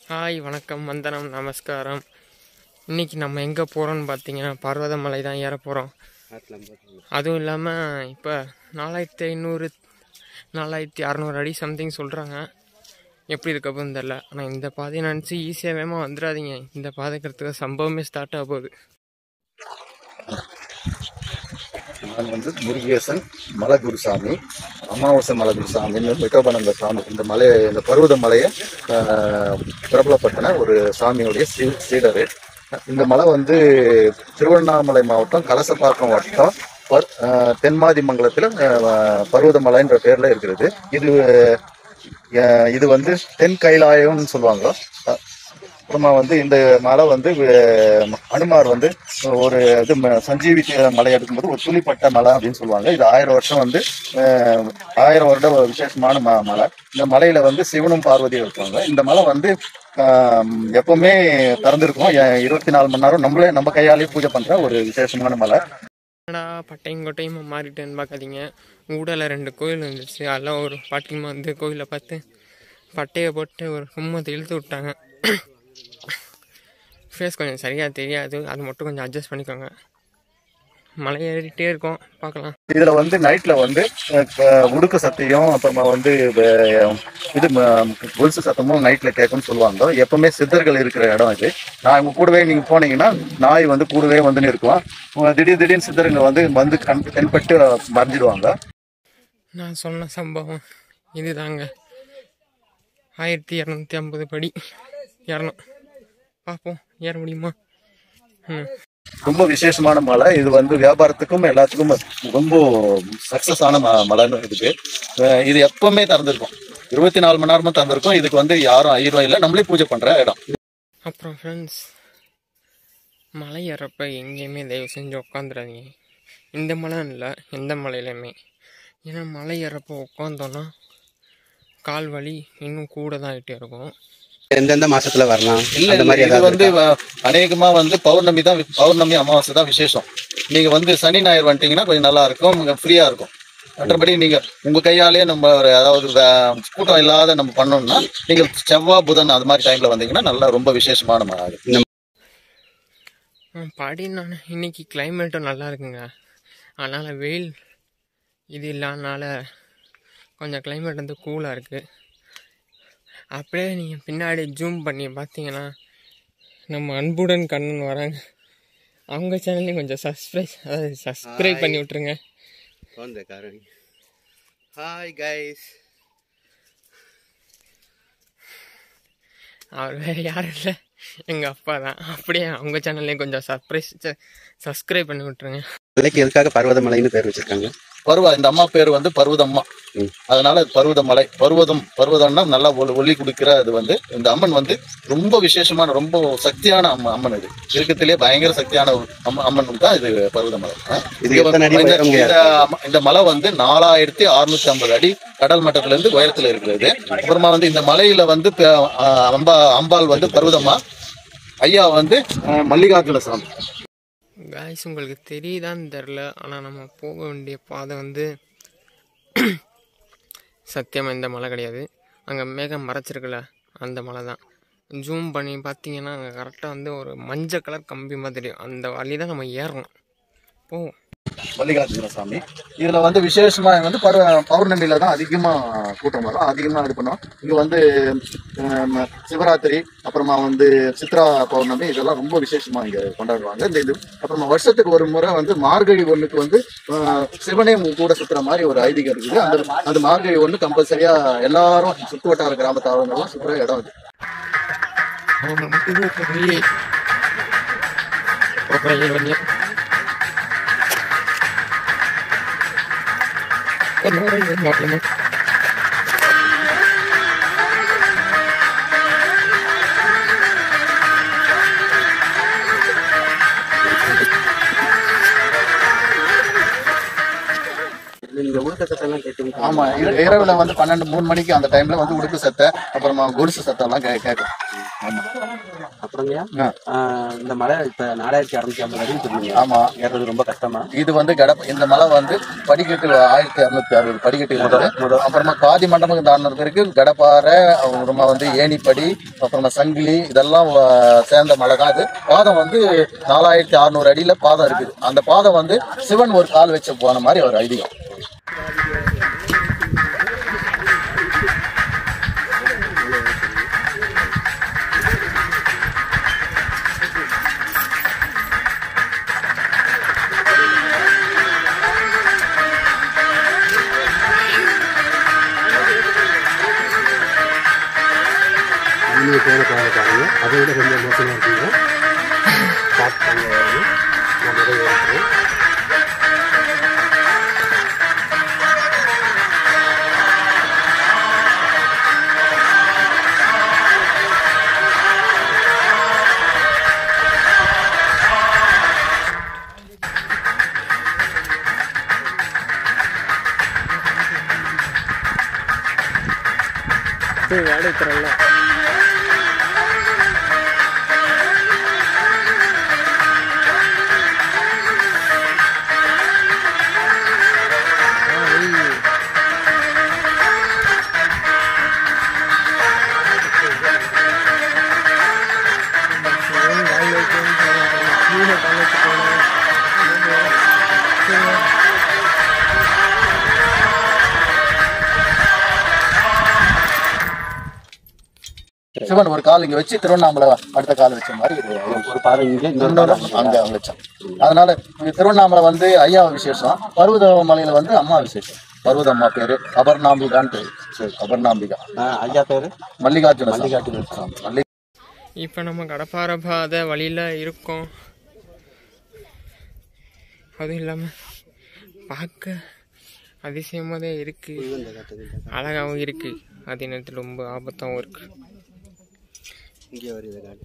Hi வணக்கம் வந்தனம் நமஸ்காரம் இன்னைக்கு நம்ம எங்கே போகிறோம்னு பார்த்தீங்கன்னா பர்வதமலை தான் ஏற போகிறோம் அதுவும் இல்லாமல் இப்போ நாலாயிரத்தி ஐநூறு நாலாயிரத்தி அறநூறு அடி சம்திங் சொல்கிறாங்க எப்படி இருக்க போகுதுன்னு தெரில ஆனால் இந்த பாதையை நினச்சி ஈஸியாக வேகமாக வந்துடாதீங்க இந்த பாதைக்கிறதுக்கு சம்பவமே ஸ்டார்ட் ஆக போகுது நான் வந்து முருகேசன் மலகுருசாமி அமாவாசை மலகுருசாமின்னு விட்டோபனந்த சாமி இந்த மலை இந்த பருவத மலையை ஆஹ், பிரபலப்படுத்தின ஒரு சாமியுடைய சீ சீடரு இந்த மலை வந்து திருவண்ணாமலை மாவட்டம் கலசப்பாக்கம் வட்டம் பர் ஆஹ், தென்மாதி மங்கலத்தில் பருவதமலைன்ற பேர்ல இருக்கிறது இது ஆஹ், இது வந்து தென் கைலாயம்னு சொல்லுவாங்க அஹ், அப்புறமா வந்து இந்த மலை வந்து அஹ், அனுமார் வந்து ஒரு இது ம- சஞ்சீவி மலை எடுக்கும்போது ஒரு துளிப்பட்ட மலை அப்படின்னு சொல்லுவாங்க இது ஆயிரம் வருஷம் வந்து அஹ், ஆயிரம் வருட ஒரு விசேஷமான ம மலை இந்த மலையில வந்து சிவனும் பார்வதியும் இருக்காங்க இந்த மலை வந்து ஆஹ், எப்பவுமே திறந்திருக்கும் எ- இருபத்தி நாலு மணி நேரம் நம்மளே நம்ம கையாலேயே பூஜை பண்ற ஒரு விசேஷமான மலை என்னடா பட்டையும் கொட்டையும் மாறிட்டேன்னு பார்க்காதீங்க ஊடல ரெண்டு கோயில் வந்துருச்சு அதெல்லாம் ஒரு பாட்டிமா வந்து கோயிலை பார்த்து பட்டையை போட்டு ஒரு கும்மத்தை இழுத்து விட்டாங்க ஃபேஸ் கொஞ்சம் சரியாக தெரியாது அது மட்டும் கொஞ்சம் அட்ஜஸ்ட் பண்ணிக்கோங்க மலை ஏறிட்டே இருக்கோம் பார்க்கலாம் இதுல வந்து நைட்ல வந்து அஹ், க- உடுக்கு சத்தையும் அப்புறமா வந்து வே- இது ம- கொலுசு சத்தமும் நைட்ல கேட்கும்னு சொல்லுவாங்க எப்பவுமே சித்தர்கள் இருக்கிற இடம் இது நான் உங்க கூடவே நீங்க போனீங்கன்னா நாய் வந்து கூடவே வந்துன்னு இருக்கும் உங்க திடீர் திடீர்னு சித்தருங்க வந்து வந்து கண் தென்பட்டு மறைஞ்சிடுவாங்க நான் சொன்ன சம்பவம் இதுதாங்க ஆயிரத்தி இரநூத்தி ஐம்பது படி ஏறணும் பார்ப்போம் ஏற முடியுமா ம் ரொம்ப விசேஷமான மலை இது வந்து வியாபாரத்துக்கும் எல்லாத்துக்கும் ரொம்ப சக்சஸ் ஆன ம- மலைன்னு இருக்கு அஹ் இது எப்பவுமே திறந்திருக்கும் இருபத்தி நாலு மணி நேரமும் திறந்திருக்கும் இதுக்கு வந்து யாரும் ஐயரும் இல்லை நம்மளே பூஜை பண்ற இடம் அப்புறம் ஃப்ரெண்ட்ஸ் மலை ஏறப்ப எங்கேயுமே தயவு செஞ்சு உட்காந்துடாதீங்க இந்த மலை இல்லை எந்த மலையிலையுமே ஏன்னா மலை ஏறப்போ உட்காந்தோன்னா கால் வலி இன்னும் கூட தான் ஆகிட்டே இருக்கும் எந்தெந்த மாசத்துல வரலாம் இல்ல அந்த இல்ல, மாதிரி இது ஏதாவது வந்து இருக்கா? அஹ், அநேகமா வந்து பௌர்ணமி தான் பௌர்ணமி அமாவாசை தான் விசேஷம் நீங்க வந்து சனி ஞாயிறு வந்துட்டீங்கன்னா கொஞ்சம் நல்லா இருக்கும் ஃப்ரீயா இருக்கும் மற்றபடி நீங்க உங்க கையாலேயே நம்ம ஒரு அதாவது வே- கூட்டம் இல்லாத நம்ம பண்ணோம்னா நீங்க செவ்வாய் புதன் அது மாதிரி டைம்ல வந்தீங்கன்னா நல்லா ரொம்ப விசேஷமான மலை அது. படி நான் இன்னைக்கு கிளைமேட்டும் நல்லா இருக்குங்க அதனால் வெயில் இது இல்லாதனால கொஞ்சம் கிளைமேட் வந்து கூலாக இருக்குது அப்படியே நீங்கள் பின்னாடி ஜூம் பண்ணி பார்த்தீங்கன்னா நம்ம அன்புடன் கண்ணன் வராங்க அவங்க சேனல்லையும் கொஞ்சம் சப்ஸ்கிரைப் அதாவது சப்ஸ்கிரைப் பண்ணி விட்ருங்க வந்து காரணி ஹாய் கைஸ் அவர் வேறு யாரும் இல்லை எங்கள் அப்பா தான் அப்படியே அவங்க சேனல்லையும் கொஞ்சம் சர்ப்ரைஸ் சப்ஸ்கிரைப் பண்ணி விட்ருங்க மலைக்கு எதுக்காக பர்வதமலைன்னு பேர் வச்சிருக்காங்க பருவ இந்த அம்மா பேர் வந்து பருவதம்மா ம். அதனால அது பருவதமலை பருவதம் பருவதம்னா நல்லா ஒளி ஒளி கொடுக்கிற அது வந்து இந்த அம்மன் வந்து ரொம்ப விசேஷமான ரொம்ப சக்தியான அம்ம அம்மன் இது இருக்கத்திலே பயங்கர சக்தியான ஒரு அம்ம அம்மன் தான் இது பருவதமலை ஆ? இது இது எத்தனை அடி இந்த- உயரம் இந்த இருக்கு? அம்ம- இந்த மலை வந்து நாலாயிரத்தி அறுநூத்தி ஐம்பது அடி கடல் மட்டத்துல இருந்து உயரத்துல இருக்கிறது அப்புறமா வந்து இந்த மலையில வந்து ப- ஆ, அம்பா அம்பாள் வந்து பருவதம்மா ஐயா வந்து ஆ, மல்லிகார்ஜுன சாமி காய்ஸ் உங்களுக்கு தெரியுதான்னு தெரில ஆனால் நம்ம போக வேண்டிய பாதை வந்து சத்தியமாக இந்த மலை கிடையாது அங்கே மேகம் மறைச்சிருக்குல்ல அந்த மலை தான் ஜூம் பண்ணி பார்த்தீங்கன்னா அங்கே கரெக்டாக வந்து ஒரு மஞ்சள் கலர் கம்பி மாதிரி அந்த வழி தான் நம்ம ஏறணும் போவோம் மல்லிகார்ஜுன சாமி இதுல வந்து விசேஷமா வந்து பரு பௌர்ணமியில தான் அதிகமா கூட்டம் வரும் அதிகமா இது பண்ணுவோம் இங்க வந்து ஹம், சிவராத்திரி அப்புறமா வந்து சித்ரா பௌர்ணமி இதெல்லாம் ரொம்ப விசேஷமா இங்க கொண்டாடுவாங்க இந்த இது அப்புறமா வருஷத்துக்கு ஒரு முறை வந்து மார்கழி ஒண்ணுக்கு வந்து அஹ், சிவனே உங்க கூட சுத்துற மாதிரி ஒரு ஐதீகம் இருக்குது அந்த அந்த மார்கழி ஒண்ணு கம்பல்சரியா எல்லாரும் சுத்து வட்டார கிராமத்தாரங்கெல்லாம் சுத்துற இடம் இது நீங்க உள்ள உலக சத்தம்லாம் கேட்டு ஆமா இர- இரவுல வந்து பன்னெண்டு மூணு மணிக்கு அந்த டைம்ல வந்து உடுக்கு சத்தை அப்புறமா கொலுசு சத்தம் எல்லாம் கே- கேட்கும் ஆமா அப்புறம்யா ஆ. ஆஹ் இந்த மலை இப்ப நாலாயிரத்தி அறுநூத்தி ஐம்பது அடின்னு சொன்னீங்க ஆமா ஏறது ரொம்ப கஷ்டமா இது வந்து கடப்ப இந்த மலை வந்து படிக்கட்டு ஆயிரத்தி அறுநூத்தி அறுபது படிக்கட்டு இருக்குது அப்புறமா பாதி மண்டபம் தாண்டின பிறகு கடப்பாறை அப்புறமா வந்து ஏணிப்படி அப்புறமா சங்கிலி இதெல்லாம் வ- சேர்ந்த மலை தான் இது பாதம் வந்து நாலாயிரத்தி அறுநூறு அடியில பாதம் இருக்குது அந்த பாதம் வந்து சிவன் ஒரு கால் வச்சு போன மாதிரி ஒரு ஐதீகம் நீங்க போன பாதை பாருங்க அதை விட கொஞ்சம் மோசமா இருக்கீங்க பார்த்து வரணும் நான் முதல்ல இருக்கிறேன் போய் வாடகை தரல சிவன் ஒரு கால் இங்க வச்சு திருவண்ணாமலை அடுத்த கால் வச்ச மாதிரி ஒரு ஒரு பாதை இங்கே இன்னொரு இன்னொரு பாதை அங்க வச்சோம் அதனால இங்க திருவண்ணாமலை வந்து ஐயா விசேஷம் பர்வத மலையில வந்து அம்மா விசேஷம் பர்வத அம்மா பேரு அபர்ணாம்பிகான்னு பேரு சரி அபர்ணாம்பிகா ஆஹ் ஐயா பேரு மல்லிகார்ஜுன மல்லிகார்ஜுன சாமி. மல்லி இப்போ நம்ம கடப்பாறை பாதை வழியில் இருக்கோம் அதுவும் இல்லாமல் பார்க்க அதிசயமாக தான் இருக்குது அழகாகவும் இருக்குது அதே நேரத்தில் ரொம்ப ஆபத்தாகவும் இருக்குது இங்கே வருது காட்டு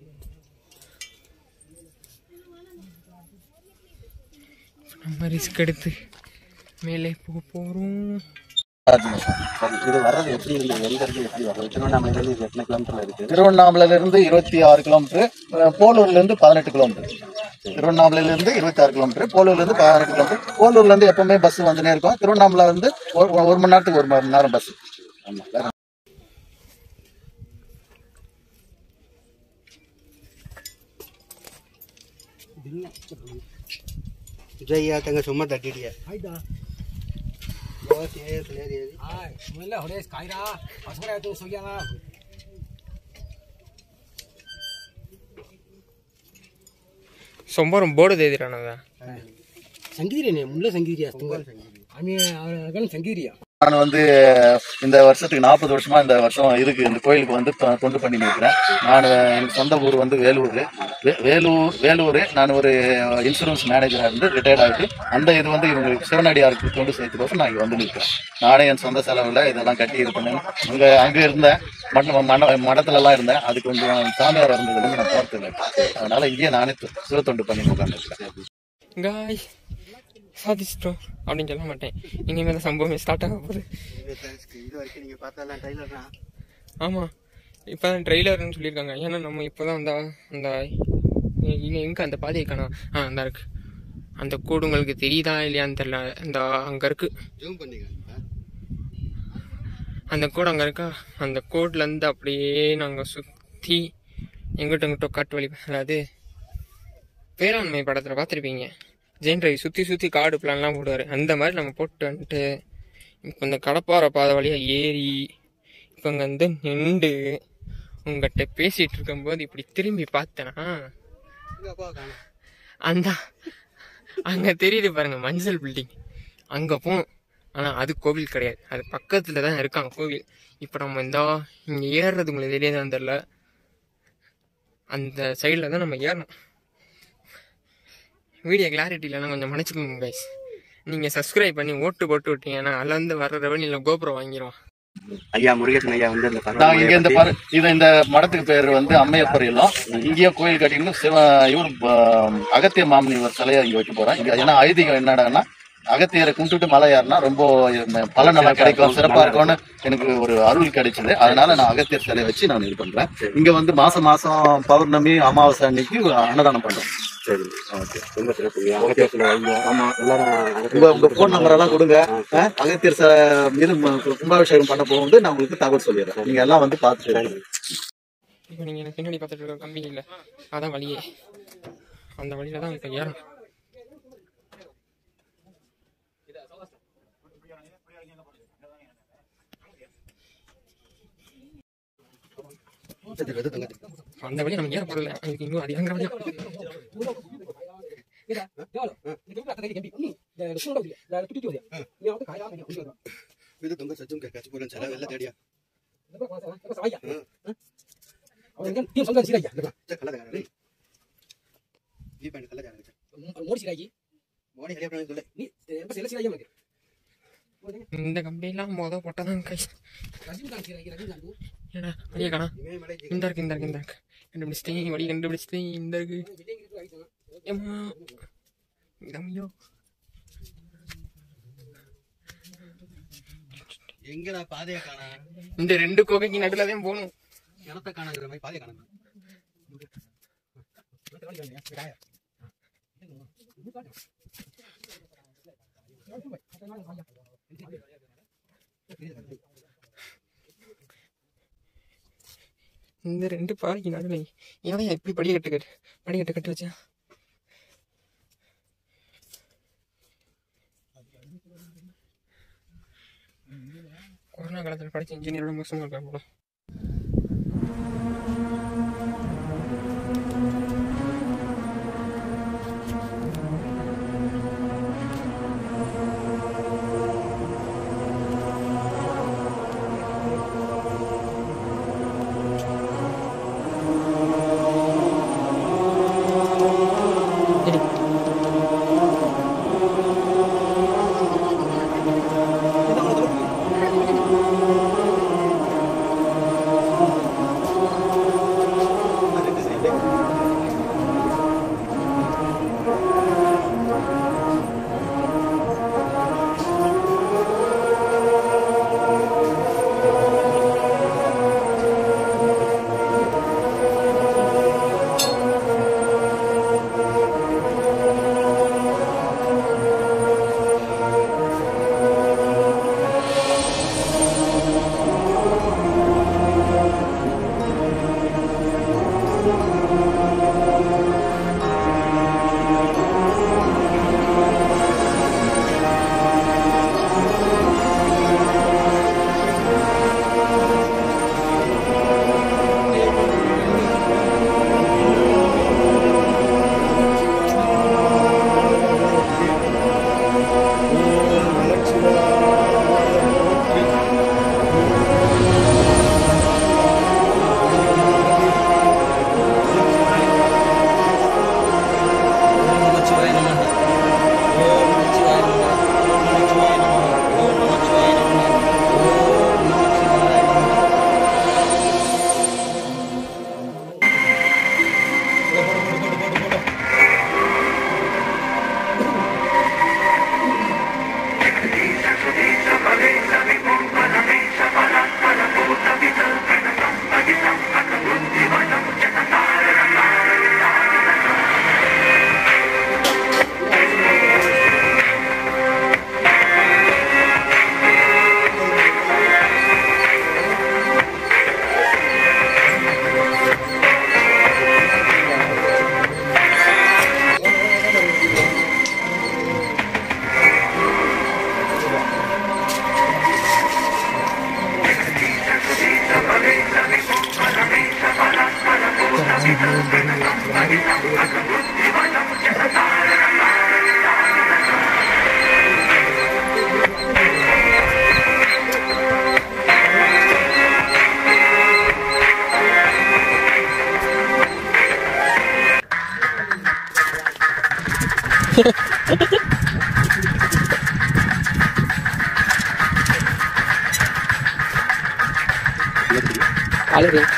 நம்ம ரிஸ்க் எடுத்து மேலே போக போகிறோம் மல்லிகார்ஜுன சாமி. சரி இது வர்றது எப்படி இருந்து எங்க இருந்து எப்படி வர்றது திருவண்ணாமலையில இருந்து இது எத்தனை கிலோமீட்டர்ல இருக்கு திருவண்ணாமலையில இருந்து இருபத்தி ஆறு கிலோமீட்டர் அஹ் போலூர்ல இருந்து பதினெட்டு கிலோமீட்டர் திருவண்ணாமலையில இருந்து இருபத்தி ஆறு கிலோமீட்டர் போலூர்ல இருந்து பதினெட்டு கிலோமீட்டர் போலூர்ல இருந்து எப்பவுமே பஸ் வந்துனே இருக்கும் திருவண்ணாமலை இருந்து ஒரு ஒரு மணி நேரத்துக்கு ஒரு மணி நேரம் பஸ் ஆமா ஜெய்யா தங்க சும்மா தட்டிட்டியா சொம்பரம் போர்டு தேதிரானதா ಸಂಗೀರಿನೇ ಮುಳ್ಳ ಸಂಗೀರಿಯ ಆಮೇಲೆ ಅವನ ಸಂಗೀರಿಯ நான் வந்து இந்த வருஷத்துக்கு நாற்பது வருஷமா இந்த வருஷம் இருக்கு இந்த கோயிலுக்கு வந்து தொ- தொண்டு பண்ணி இருக்கிறேன் நான் எனக்கு சொந்த ஊர் வந்து வேலூர் வே- வேலூர் வேலூர் நான் ஒரு இன்சூரன்ஸ் மேனேஜராக இருந்து ரிட்டையர்ட் ஆகிட்டு அந்த இது வந்து இவங்களுக்கு சிவனடியாருக்கு தொண்டு சேர்த்துக்கோசம் நான் இங்கே வந்து நிற்கிறேன் நானே என் சொந்த செலவில் இதெல்லாம் கட்டி இது பண்ணேன் அங்கே அங்கே இருந்தேன் மண்ட மண்ட மடத்துல எல்லாம் இருந்தேன் அது கொஞ்சம் சாமியார் இருந்ததுல இருந்து நான் போகிறது இல்லை அதனால இங்கே நானே து- சிவ தொண்டு பண்ணி உட்காந்துருக்கேன் காய் சாதிச்சிட்டோம் அப்படின்னு சொல்ல மாட்டேன் இனிமேல் தான் சம்பவமே ஸ்டார்ட் ஆக போகுது இது வரைக்கும் நீங்க பார்த்ததெல்லாம் ட்ரைலர் தான் ஆமாம் இப்போ தான் ட்ரெய்லர்னு சொல்லியிருக்காங்க ஏன்னா நம்ம இப்போ தான் அந்த அந்த இங்கே எங்கே அந்த பாதையை காணோம் ஆ அந்த இருக்கு அந்த கோடு உங்களுக்கு தெரியுதா இல்லையான்னு தெரில அந்த அங்கே இருக்கு ஜூம் பண்ணிக்க அந்த கோடு அங்கே இருக்கா அந்த கோட்லேருந்து அப்படியே நாங்கள் சுற்றி எங்கிட்ட எங்கிட்ட காட்டு வழி அதாவது பேராண்மை படத்தில் பார்த்துருப்பீங்க ஜெயின் ரவி சுற்றி சுற்றி காடு பிளான்லாம் போடுவார் அந்த மாதிரி நம்ம போட்டு வந்துட்டு இப்போ இந்த கடப்பாறை பாதை வழியாக ஏறி இப்போ இங்கே வந்து நின்று உங்கள்கிட்ட பேசிகிட்டு இருக்கும்போது இப்படி திரும்பி பார்த்தேன்னா அந்த அங்கே தெரியுது பாருங்க மஞ்சள் பில்டிங் அங்கே போகணும் ஆனால் அது கோவில் கிடையாது அது பக்கத்தில் தான் இருக்காங்க கோவில் இப்போ நம்ம இந்த இங்கே ஏறுறது உங்களுக்கு தெரியாதான் தெரில அந்த சைடில் தான் நம்ம ஏறணும் வீடியோ கிளாரிட்டி இல்லைன்னா கொஞ்சம் மன்னிச்சுக்கோங்க கைஸ் நீங்கள் சப்ஸ்கிரைப் பண்ணி ஓட்டு போட்டு விட்டீங்கன்னா அதில் வந்து வர ரெவன்யூல கோபுரம் வாங்கிடுவோம் ஐயா முருகேசன் ஐயா வந்து அந்த நான் இங்க இந்த பரவாயில்ல பாரு இது இந்த மடத்துக்கு பேர் வந்து அம்மையப்பர் இல்லம் இங்கேயே கோயில் கட்டின்னு சிவ இவர் அகத்திய மாமனி ஒரு சிலையை இங்க வைக்க போறேன் இங்க ஏன்னா ஐதீகம் என்னடான்னா அகத்தியரை கும்பிட்டுட்டு மலை ஏறினா ரொம்ப பல நல்லா கிடைக்கும் சிறப்பா இருக்கும்னு எனக்கு ஒரு அருள் கிடைச்சது அதனால நான் அகத்தியர் சிலையை வச்சு நான் இது பண்றேன் இங்க வந்து மாசம் மாசம் பௌர்ணமி அமாவாசை அன்னைக்கு அன்னதானம் பண்றோம் சரி ஓகே ரொம்ப சிறப்பு அகத்தியத்தில் வைங்க ஆமா எல்லாரும் உங்க உங்க போன் நம்பர் எல்லாம் கொடுங்க அஹ், அகத்தியர் சிலை மீது ம- கும்பாபிஷேகம் பண்ண போகும்போது நான் உங்களுக்கு தகவல் சொல்லிடுறேன் நீங்க எல்லாம் வந்து பார்த்துட்டு இப்போ நீங்கள் எனக்கு பின்னாடி பார்த்துட்டு இருக்க கம்பி இல்லை அதான் வழியே அந்த வழியில தான் இப்போ ஏறணும் அந்த வழி நம்ம ஏற போறதில்ல அதுக்கு இன்னும் அதிகங்கிற வழியா ಇದು ತುಂಬ ಸಜ್ಜು ಕಚ್ಚು ಪೂರನ್ ಚಲ ಎಲ್ಲ ತಡಿಯ ಕಲ್ಲದ ರೀ ಈ ಪಂಡ ಕಲ್ಲದ மோடி ஹரியா பண்ணி சொல்லு இந்த கம்பியெல்லாம் மொதல் போட்டாதான் கை ஏடா வழியை காணா இமே மலை இந்த இருக்கு இந்த இருக்கு இந்த இருக்கு கண்டுபிடிச்சிட்டேன் வழி கண்டுபிடிச்சிட்டேன் இந்த இருக்கு ஏம்மா இதம்மையோ எங்கடா பாதைய காணா இந்த ரெண்டு கோகைக்கு நடுவில் தான் போகணும் கிணத்த காணாங்கிற மாதிரி பாதைய காணா இந்த ரெண்டு பாறைக்கு நடுவில் ஏன் எப்படி படிக்கட்டு கட்டு படிக்கட்டு கட்டி வச்சேன் கொரோனா காலத்தில் படிச்ச இன்ஜினியரோட மோசமாக இருக்கா போல எடி அழுது